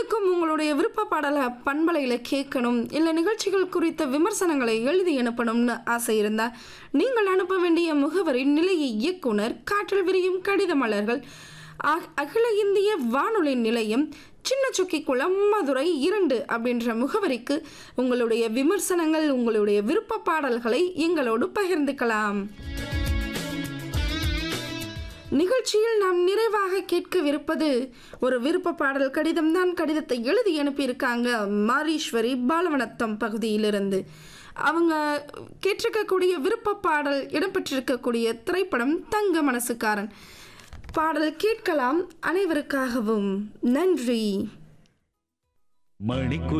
உங்களுக்கும் உங்களுடைய விருப்ப பாடலை பண்பலையில் கேட்கணும் இல்லை நிகழ்ச்சிகள் குறித்த விமர்சனங்களை எழுதி அனுப்பணும்னு ஆசை இருந்தால் நீங்கள் அனுப்ப வேண்டிய முகவரி நிலைய இயக்குனர் காற்றில் விரியும் கடித மலர்கள் அ- அகில இந்திய வானொலி நிலையம் சின்ன குளம் மதுரை இரண்டு அப்படின்ற முகவரிக்கு உங்களுடைய விமர்சனங்கள் உங்களுடைய விருப்ப பாடல்களை எங்களோடு பகிர்ந்துக்கலாம் நிகழ்ச்சியில் நாம் நிறைவாக கேட்கவிருப்பது ஒரு விருப்ப பாடல் கடிதம் தான் கடிதத்தை எழுதி அனுப்பியிருக்காங்க மாரீஸ்வரி பாலவனத்தம் பகுதியிலிருந்து அவங்க கேட்டிருக்கக்கூடிய விருப்ப பாடல் இடம்பெற்றிருக்கக்கூடிய திரைப்படம் தங்க மனசுக்காரன் பாடல் கேட்கலாம் அனைவருக்காகவும் நன்றி மணிக்கு